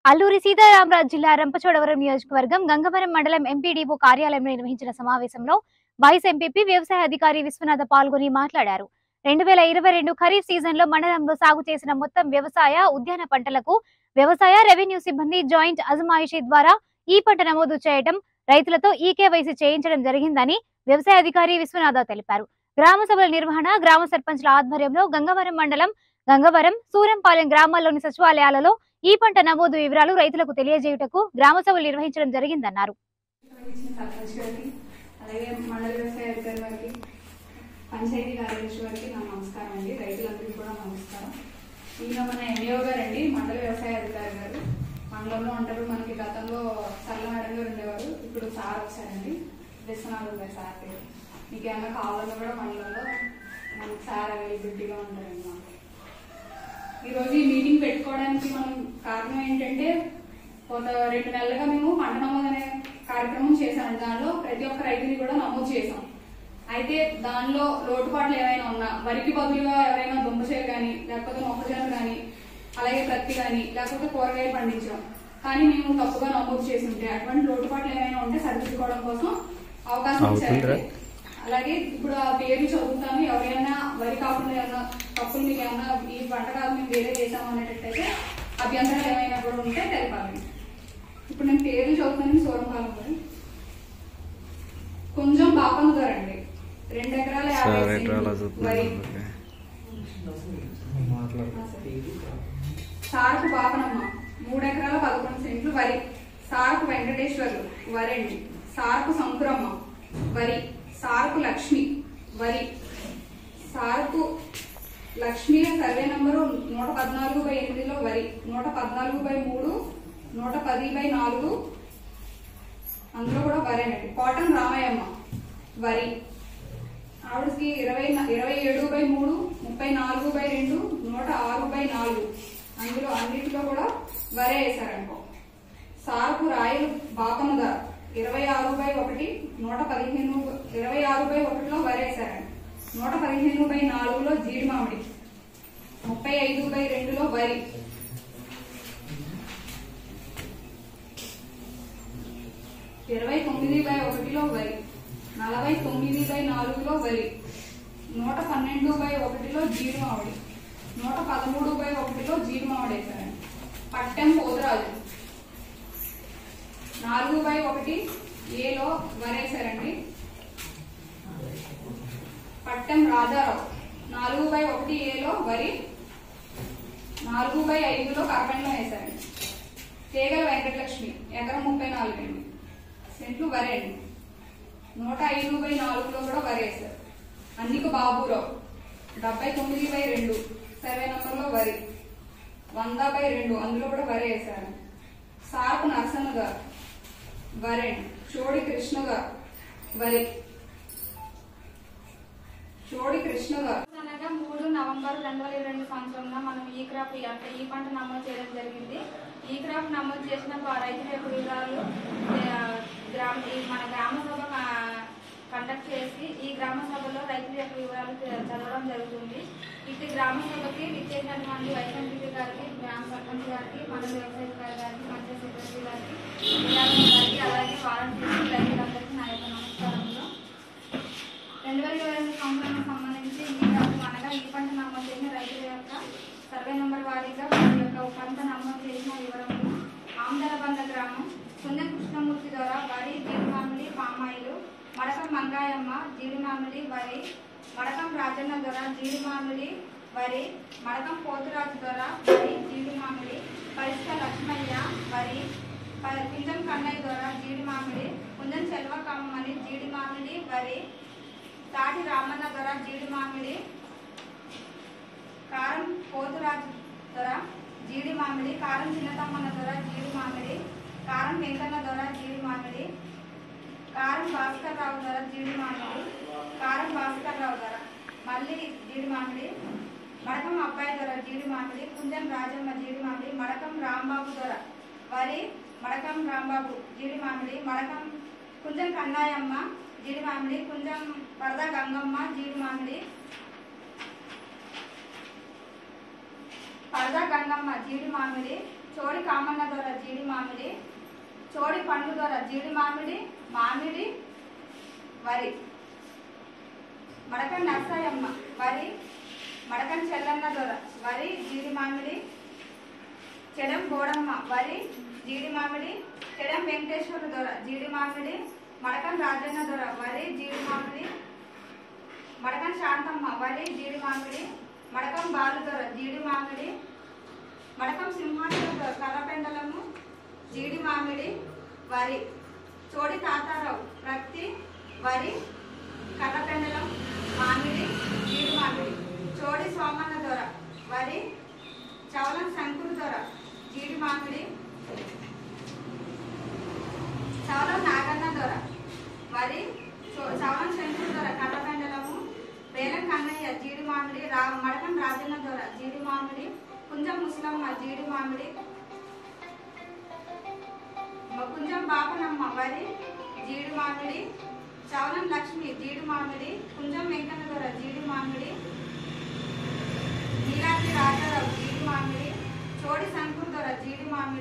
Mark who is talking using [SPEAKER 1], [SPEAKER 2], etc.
[SPEAKER 1] అల్లూరి సీతారామరాజు జిల్లా రంపచోడవరం నియోజకవర్గం గంగవరం మండలం ఎంపీడీఓ కార్యాలయంలో నిర్వహించిన సమావేశంలో వైస్ ఎంపీపీ వ్యవసాయ అధికారి విశ్వనాథ పాల్గొని మాట్లాడారు రెండు వేల ఇరవై రెండు ఖరీఫ్ సీజన్ లో మండలంలో సాగు చేసిన మొత్తం వ్యవసాయ ఉద్యాన పంటలకు వ్యవసాయ రెవెన్యూ సిబ్బంది జాయింట్ అజమాయిషీ ద్వారా ఈ పంట నమోదు చేయడం రైతులతో ఈకేవైసీ చేయించడం జరిగిందని వ్యవసాయ అధికారి విశ్వనాథ తెలిపారు గ్రామ సభల నిర్వహణ గ్రామ సర్పంచ్ల ఆధ్వర్యంలో గంగవరం మండలం గంగవరం సూరంపాలెం గ్రామాల్లోని సచివాలయాలలో ఈ పంట నమోదు వివరాలు రైతులకు తెలియజేయుటకు గ్రామ సభలు నిర్వహించడం జరిగిందన్నారు
[SPEAKER 2] ఇచ్చిన సర్పంచ్ గారికి అలాగే మండల వ్యవసాయ అధికారి గారికి పంచాయతీ కార్యదర్శి గారికి నా నమస్కారం అండి రైతులందరికీ కూడా నమస్కారం ఈయన మన ఎంఏఓ గారండి మండల వ్యవసాయ అధికారి గారు మండలంలో ఉంటారు మనకి గతంలో సరళ మేడం గారు ఉండేవారు ఇప్పుడు సార్ వచ్చారండి విశ్వనాథ్ గారు సార్ పేరు మీకు ఏమైనా కావాలన్నా కూడా మండలంలో మనకి సార్ అవైలబిలిటీగా ఉంటారండి మాకు ఈరోజు ఈ మీటింగ్ పెట్టుకోవడానికి మనం కారణం ఏంటంటే కొంత రెండు నెలలుగా మేము పంట నమోదు అనే కార్యక్రమం చేశాం దానిలో ప్రతి ఒక్క రైతుని కూడా నమోదు చేశాం అయితే దానిలో లోటుపాట్లు ఏమైనా ఉన్నా వరికి బదులుగా ఎవరైనా దుంప చేరు కానీ లేకపోతే మొక్కజొన్న కానీ అలాగే ప్రత్తి కానీ లేకపోతే కూరగాయలు పండించడం కానీ మేము తప్పుగా నమోదు చేసి ఉంటే అటువంటి లోటుపాట్లు ఏమైనా ఉంటే సరిదిద్దుకోవడం కోసం అవకాశం ఇచ్చారండి అలాగే ఇప్పుడు ఆ పేరు చదువుతాను ఎవరైనా వరి కాకుండా ఏమైనా తప్పులు మీకు ఏమైనా ఈ పంట కాదు మేము వేరే చేసాము అనేటట్టయితే అభ్యంతరాలు ఏమైనా కూడా ఉంటే తెలపాలి ఇప్పుడు నేను పేరు చదువుతాను సూరంపాలెం గారు కొంచెం బాపం గారండి రెండు ఎకరాల యాభై
[SPEAKER 3] సార్ ఎట్లా అలా
[SPEAKER 2] సెంట్లు వరి
[SPEAKER 3] చూస్తున్నారు
[SPEAKER 2] సారకు బాపనమ్మ మూడు ఎకరాల పదకొండు సెంట్లు వరి సారకు వెంకటేశ్వర్లు వరండి సారకు శంకురమ్మ వరి సారకు లక్ష్మి వరి సారకు లక్ష్మి సర్వే నంబరు నూట పద్నాలుగు బై ఎనిమిదిలో వరి నూట పద్నాలుగు బై మూడు నూట పది బై నాలుగు అందులో కూడా వరేనండి కాటన్ రామయ్యమ్మ వరి ఆవిడకి ఇరవై ఇరవై ఏడు బై మూడు ముప్పై నాలుగు బై రెండు నూట ఆరు బై నాలుగు అందులో అన్నిటిలో కూడా వరే వేశారనుకో సార్కు రాయలు బాపన్న గారు ఇరవై ఆరు బై ఒకటి నూట పదిహేను ఇరవై ఆరు బై ఒకటిలో వరేశారండి నూట పదిహేను బై నాలుగులో జీడి మామిడి ముప్పై ఐదు బై రెండులో వరి ఇరవై తొమ్మిది బై ఒకటిలో వరి నలభై తొమ్మిది బై నాలుగులో వరి నూట పన్నెండు బై ఒకటిలో జీడి మామిడి నూట పదమూడు బై ఒకటిలో జీడి మామిడి వేశారండి పట్టెం పోదరాజు నాలుగు బై ఒకటి ఏలో వరేశారండి పట్టెం రాజారావు నాలుగు బై ఒకటి ఏలో వరి నాలుగు బై ఐదులో కర్బంలో వేశారండి తీగల వెంకటలక్ష్మి ఎకరం ముప్పై నాలుగు అండి సెంట్లు వరి అండి నూట ఐదు బై నాలుగులో కూడా వరి వేశారు అన్నిక బాబురావు డెబ్బై తొమ్మిది బై రెండు సర్వే నంబర్లో వరి వంద బై రెండు అందులో కూడా వరి వేశారు సార్పు నరసన్న గారు వరి అండి చోడి కృష్ణ గారు వరి చోడి కృష్ణ గారు
[SPEAKER 4] అనగా మూడు నవంబర్ రెండు వేల ఇరవై రెండు సంవత్సరంలో మనం ఈ క్రాప్ అంటే ఈ పంట నమోదు చేయడం జరిగింది ఈ క్రాప్ నమోదు చేసిన ప- రైతుల యొక్క వివరాలు ఆ, గ్రామ ఈ మన గ్రామ సభ క- కండక్ట్ చేసి ఈ గ్రామ సభలో రైతుల యొక్క వివరాలు తె- చదవడం జరుగుతుంది ఇటు గ్రామ సభకి విచ్చేసినటువంటి వైస్ ఎంపీ గారికి గ్రామ సర్పంచ్ గారికి మన వ్యవసాయ అధికారి గారికి పంచాయతీ సెక్రటరీ గారికి విఆర్ఓ గారికి అలాగే వాలంటీర్స్ రైతులందరికీ నా యొక్క నమస్కారంలో రెండు వేల ఇరవై రెండు సంవత్సరానికి సంబంధించి ఈ రాజు అనగా ఈ పంట నమోదు చేసిన రైతుల యొక్క సర్వే నెంబర్ వారీగా వారి యొక్క పంట నమోదు చేసిన వివరములు ఆమదలబంద గ్రామం పుణ్య కృష్ణమూర్తి ద్వారా వరి జీడిమామిడి పామాయిలు మడకం మంగాయమ్మ జీడిమామిడి వరి మడకం రాజన్న ద్వారా జీడిమామిడి వరి మడకం పోతురాజు ద్వారా వరి జీడిమామిడి పరిష్క లక్ష్మయ్య వరి ప- కుంజం కన్నయ్య ద్వారా జీడిమామిడి కుంజం చెల్వకమ్మని జీడిమామిడి వరి తాటి రామన్న ధర జీడి మామిడి కారం పోతురాజు ధర జీడి మామిడి కారం చిన్నతమ్మన్న ధర జీడి మామిడి కారం వెంకన్న ధర జీడి మామిడి కారం భాస్కర్ రావు ధర జీడి మామిడి కారం భాస్కర్ రావు ధర మళ్ళీ జీడి మామిడి మడకం అబ్బాయి ధర జీడి మామిడి కుంజం రాజమ్మ జీడి మామిడి మడకం రాంబాబు ధర వరి మడకం రాంబాబు జీడి మామిడి మడకం కుంజం కన్నాయమ్మ జీడి మామిడి కుంజం వరద గంగమ్మ జీడి మామిడి పరదా గంగమ్మ జీడి మామిడి చోడి కామన్న దొర జీడి మామిడి చోడి పండు దొర జీడి మామిడి మామిడి వరి మడకన్ నర్సాయమ్మ వరి మడకన్ చెల్లన్న దొర వరి జీడి మామిడి చెడం గోడమ్మ వరి జీడి మామిడి చెడం వెంకటేశ్వర దొర జీడి మామిడి మడకన్ రాజన్న దొర వరి జీడి మామిడి మడకన్ శాంతమ్మ వరి జీడి మామిడి మడకం బాలు దొర జీడి మామిడి మడకం సింహాచల దొర కర్రపెండలము జీడి మామిడి వరి చోడి తాతారావు ప్రత్తి వరి కర్రపెండలం మామిడి జీడి మామిడి చోడి సోమన్న దొర వరి చవలం శంకురు దొర జీడి మామిడి చవలం నాగన్న దొర వరి చో- చవలం శంకురు దొర కర్రపెండలము వేలం కన్నయ్య జీడి మామిడి రా మడకం రాజన్న దొర జీడి మామిడి కుంజం ముసలమ్మ జీడి మామిడి కుంజం బాపనమ్మ వరి జీడి మామిడి చవనం లక్ష్మి జీడి మామిడి కుంజం వెంకన్న దొర జీడి మామిడి